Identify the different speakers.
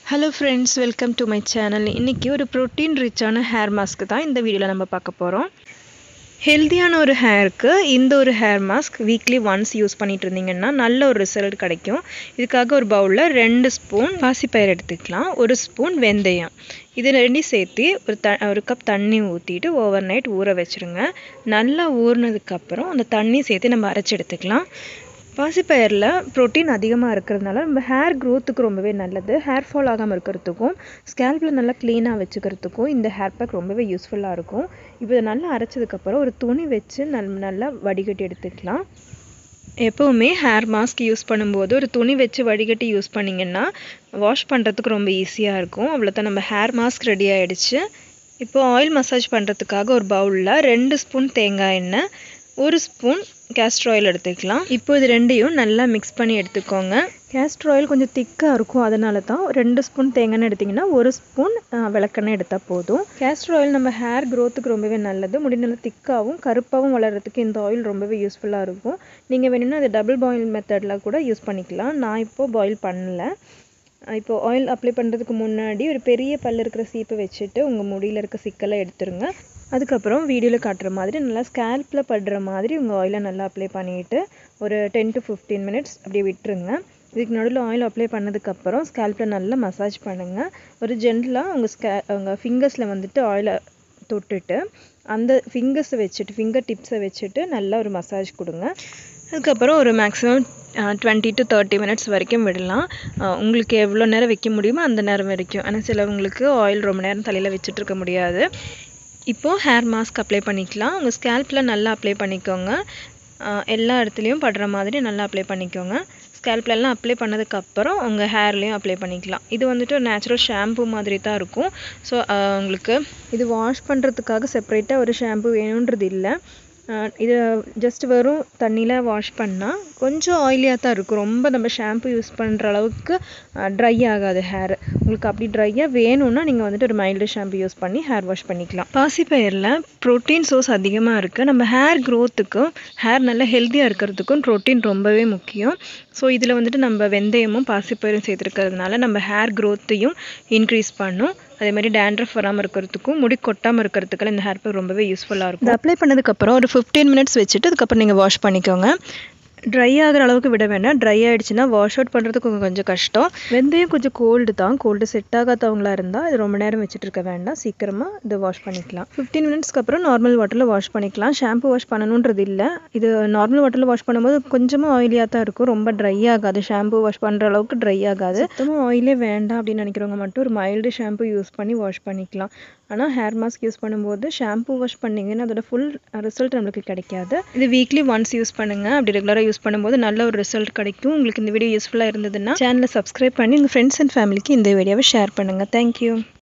Speaker 1: hello friends welcome to my channel இன்றைக்கி ஒரு protein ரிச்சான ஹேர் மாஸ்க் தான் இந்த வீடியோவில் நம்ம பார்க்க போகிறோம் ஹெல்த்தியான ஒரு ஹேருக்கு இந்த ஒரு hair mask weekly once use பண்ணிட்டு இருந்தீங்கன்னா நல்ல ஒரு ரிசல்ட் கிடைக்கும் இதுக்காக ஒரு பவுலில் ரெண்டு ஸ்பூன் பாசிப்பயிர் எடுத்துக்கலாம் ஒரு ஸ்பூன் வெந்தயம் இது ரெண்டையும் சேர்த்து ஒரு த ஒரு கப் தண்ணி ஊற்றிட்டு ஓவர் நைட் ஊற வச்சுருங்க நல்லா ஊறினதுக்கப்புறம் அந்த தண்ணி சேர்த்து நம்ம அரைச்சி எடுத்துக்கலாம் பாசிப்பயிரில் ப்ரோட்டீன் அதிகமாக இருக்கிறதுனால நம்ம ஹேர் க்ரோத்துக்கு ரொம்பவே நல்லது ஹேர் ஃபால் ஆகாமல் இருக்கிறதுக்கும் ஸ்கேல்பில் நல்லா க்ளீனாக வச்சுக்கிறதுக்கும் இந்த ஹேர் பேக் ரொம்பவே யூஸ்ஃபுல்லாக இருக்கும் இப்போ இதை நல்லா அரைச்சதுக்கப்புறம் ஒரு துணி வச்சு நல் நல்லா வடிகட்டி எடுத்துக்கலாம் எப்போவுமே ஹேர் மாஸ்க் யூஸ் பண்ணும்போது ஒரு துணி வச்சு வடிகட்டி யூஸ் பண்ணிங்கன்னா வாஷ் பண்ணுறதுக்கு ரொம்ப ஈஸியாக இருக்கும் அவ்வளோதான் நம்ம ஹேர் மாஸ்க் ரெடி ஆகிடுச்சு இப்போது ஆயில் மசாஜ் பண்ணுறதுக்காக ஒரு பவுலில் ரெண்டு ஸ்பூன் தேங்காய் எண்ணெய் ஒரு ஸ்பூன் கேஸ்டர் ஆயில் எடுத்துக்கலாம் இப்போ இது ரெண்டையும் நல்லா மிக்ஸ் பண்ணி எடுத்துக்கோங்க கேஸ்டர் ஆயில் கொஞ்சம் திக்காக இருக்கும் அதனால தான் ரெண்டு ஸ்பூன் தேங்காய் எடுத்திங்கன்னா ஒரு ஸ்பூன் விளக்கெண்ணெய் எடுத்தால் போதும் கேஸ்டர் ஆயில் நம்ம ஹேர் க்ரோத்துக்கு ரொம்பவே நல்லது முடி நல்லா திக்காகவும் கருப்பாகவும் வளர்கிறதுக்கு இந்த ஆயில் ரொம்பவே யூஸ்ஃபுல்லாக இருக்கும் நீங்கள் வேணும்னா அது டபுள் பாயில் மெத்தடில் கூட யூஸ் பண்ணிக்கலாம் நான் இப்போது பாயில் பண்ணல இப்போ ஆயில் அப்ளை பண்ணுறதுக்கு முன்னாடி ஒரு பெரிய பல் இருக்கிற சீப்பை வச்சுட்டு உங்கள் முடியில் இருக்க சிக்கலை எடுத்துருங்க அதுக்கப்புறம் வீடியோவில் காட்டுற மாதிரி நல்லா ஸ்கேல்பில் படுற மாதிரி உங்கள் ஆயிலை நல்லா அப்ளை பண்ணிவிட்டு ஒரு டென் டு ஃபிஃப்டீன் மினிட்ஸ் அப்படியே விட்டுருங்க இதுக்கு நடுவில் ஆயில் அப்ளை பண்ணதுக்கப்புறம் ஸ்கேல்பில் நல்லா மசாஜ் பண்ணுங்கள் ஒரு ஜென்டலாக உங்கள் ஸ்கே உங்கள் ஃபிங்கர்ஸில் வந்துட்டு ஆயிலை தொட்டுட்டு அந்த ஃபிங்கர்ஸை வச்சுட்டு ஃபிங்கர் டிப்ஸை வச்சுட்டு நல்லா ஒரு மசாஜ் கொடுங்க அதுக்கப்புறம் ஒரு maximum twenty to thirty minutes வரைக்கும் விடலாம் உங்களுக்கு எவ்வளோ நேரம் வைக்க முடியுமோ அந்த நேரம் வரைக்கும் ஆனால் சிலவங்களுக்கு ஆயில் ரொம்ப நேரம் தலையில் வச்சுட்டு இருக்க முடியாது இப்போது ஹேர் மாஸ்க் அப்ளை பண்ணிக்கலாம் உங்கள் ஸ்கேல்பில் நல்லா அப்ளை பண்ணிக்கோங்க எல்லா இடத்துலையும் படுற மாதிரி நல்லா அப்ளை பண்ணிக்கோங்க ஸ்கேல்ப்லலாம் அப்ளை பண்ணதுக்கப்புறம் உங்கள் ஹேர்லேயும் அப்ளை பண்ணிக்கலாம் இது வந்துட்டு ஒரு நேச்சுரல் ஷாம்பு மாதிரி தான் இருக்கும் ஸோ உங்களுக்கு இது வாஷ் பண்ணுறதுக்காக செப்பரேட்டாக ஒரு ஷாம்பு வேணுன்றது இல்லை இது ஜஸ்ட் வெறும் தண்ணியில் வாஷ் பண்ணால் கொஞ்சம் ஆயிலியாக தான் இருக்கும் ரொம்ப நம்ம ஷாம்பு யூஸ் பண்ணுற அளவுக்கு ட்ரை ஆகாது ஹேர் உங்களுக்கு அப்படி ட்ரையாக வேணும்னா நீங்கள் வந்துட்டு ஒரு மைல்டு ஷாம்பு யூஸ் பண்ணி ஹேர் வாஷ் பண்ணிக்கலாம் பாசிப்பயிரில் ப்ரோட்டீன் சோர்ஸ் அதிகமாக இருக்குது நம்ம ஹேர் க்ரோத்துக்கும் ஹேர் நல்லா ஹெல்த்தியாக இருக்கிறதுக்கும் ப்ரோட்டீன் ரொம்பவே முக்கியம் ஸோ இதில் வந்துட்டு நம்ம வெந்தயமும் பாசிப்பயிரும் சேர்த்துருக்கிறதுனால நம்ம ஹேர் க்ரோத்தையும் இன்க்ரீஸ் பண்ணும் அதே மாதிரி டேண்ட்ரஃப் வராமல் இருக்கிறதுக்கும் முடி கொட்டாமல் இருக்கிறதுக்கெல்லாம் இந்த ஹேர் பேக் ரொம்பவே யூஸ்ஃபுல்லாக இருக்கும் அப்ளை பண்ணதுக்கப்புறம் ஒரு ஃபிஃப்டீன் மினிட்ஸ் வச்சுட்டு அதுக்கப்புறம் நீங்கள் வாஷ் பண்ணிக்கோங்க ட்ரை ஆகிற அளவுக்கு விட வேண்டாம் ட்ரை ஆகிடுச்சுன்னா வாஷ் அவுட் பண்ணுறதுக்கு கொஞ்சம் கஷ்டம் வெந்தயம் கொஞ்சம் கோல்டு தான் கோல்டு செட் ஆகாதவங்களா இருந்தால் இது ரொம்ப நேரம் வச்சுட்டு இருக்க வேண்டாம் சீக்கிரமாக இதை வாஷ் பண்ணிக்கலாம் ஃபிஃப்டீன் மினிட்ஸ்க்கு அப்புறம் நார்மல் வாட்டரில் வாஷ் பண்ணிக்கலாம் ஷாம்பு வாஷ் பண்ணணுன்றது இல்லை இது நார்மல் வாட்டரில் வாஷ் பண்ணும்போது கொஞ்சமாக ஆயிலியாக தான் இருக்கும் ரொம்ப ட்ரை ஆகாது ஷாம்பு வாஷ் பண்ணுற அளவுக்கு ட்ரை ஆகாது சுத்தமாக ஆயிலே வேண்டாம் அப்படின்னு நினைக்கிறவங்க மட்டும் ஒரு மைல்டு ஷாம்பு யூஸ் பண்ணி வாஷ் பண்ணிக்கலாம் ஆனால் ஹேர் மாஸ்க் யூஸ் பண்ணும்போது ஷாம்பு வாஷ் பண்ணிங்கன்னா அதோட ஃபுல் ரிசல்ட் நம்மளுக்கு கிடைக்காது இது வீக்லி ஒன்ஸ் யூஸ் பண்ணுங்கள் அப்படி ரெகுலராக யூஸ் பண்ணும்போது நல்ல ஒரு ரிசல்ட் கிடைக்கும் உங்களுக்கு இந்த வீடியோ யூஸ்ஃபுல்லாக இருந்ததுன்னா சேனலை சப்ஸ்கிரைப் பண்ணி உங்கள் ஃப்ரெண்ட்ஸ் அண்ட் ஃபேமிலிக்கு இந்த வீடியோவை ஷேர் பண்ணுங்கள் தேங்க்யூ